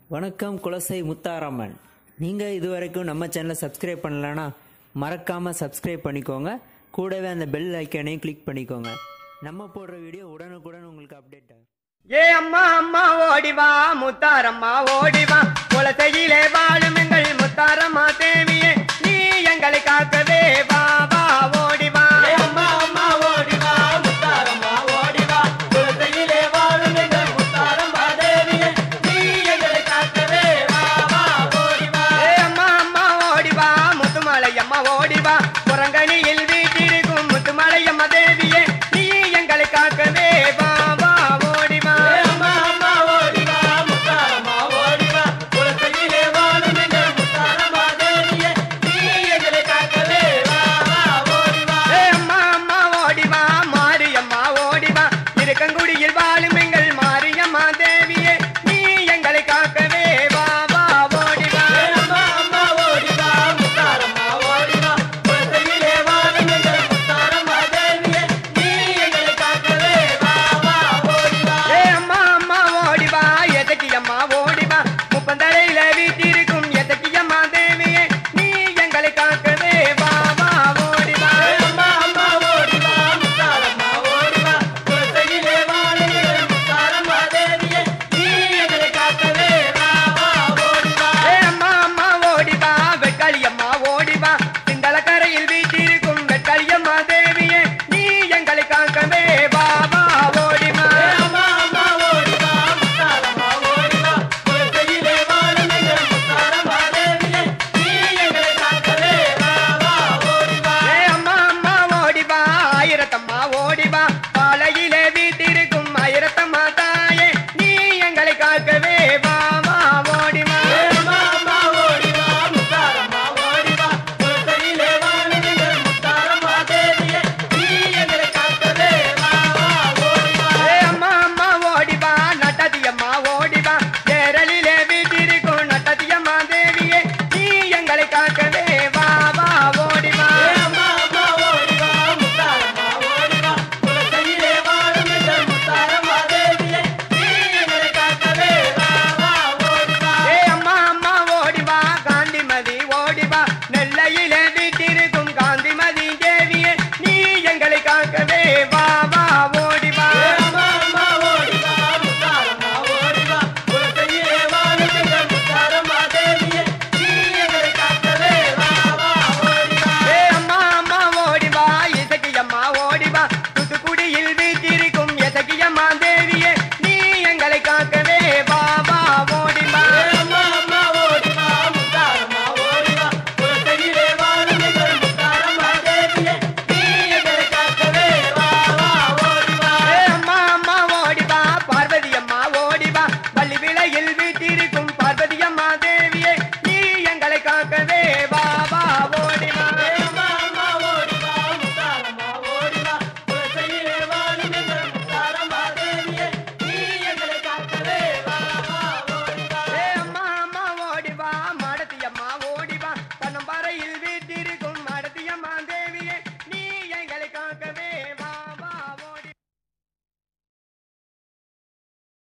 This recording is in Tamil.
வணக்கம் குலசை முத்தாரம்மன் நீங்கள் இதுவரைக்கும் நம்ம சேனலை சப்ஸ்கிரைப் பண்ணலனா மறக்காமல் சப்ஸ்கிரைப் பண்ணிக்கோங்க கூடவே அந்த பெல் ஐக்கானையும் கிளிக் பண்ணிக்கோங்க நம்ம போடுற வீடியோ உடனுக்குடன் உங்களுக்கு அப்டேட் ஆகும் ஏ அம்மா அம்மா ஓடிவா முத்தாரம்மா ஓடிவா குலத்தையிலே வாழும் எங்கள் முத்தாரம்மா தேவியே நீ எங்களை காக்கவே வா வா ஓடிவா அம்மா அம்மா ஓடிவா முத்தாரம்மா ஓடிவா குலத்தையிலே வாழும் எங்கள் முத்தாரம்மா தேவியே நீ எங்களை காக்கவே வா வா ஓடிவா ஏ அம்மா அம்மா ஓடிவா முத்துமலை அம்மா ஓடிவா புறங்கணியில் வீட்டிருக்கும் முத்துமலை அம்மா தேவியே நீ எங்களை காக்கவே வா வா ஓடிவா அம்மா அம்மா ஓடிவா முத்தாரம்மா ஓடிவா குலத்தையிலே வாழும் எங்கள் முத்தாரம்மா தேவியே நீ எங்களை காக்கவே வா வா ஓடிவா ஏ அம்மா அம்மா ஓடிவா மாரியம்மா ஓடிவா இருக்கங்குடியில் வாழும் எங்கள் மாரியம்மா தேவியே நீ எங்களை காக்கவே வா வா ஓடிவா அம்மா அம்மா ஓடிவா முத்தாரம்மா ஓடிவா குலத்தையிலே வாழும் எங்கள் முத்தாரம்மா தேவியே நீ எங்களை காக்கவே வா வா ஓடிவா ஏ அம்மா அம்மா ஓடிவா எதற்கு அம்மா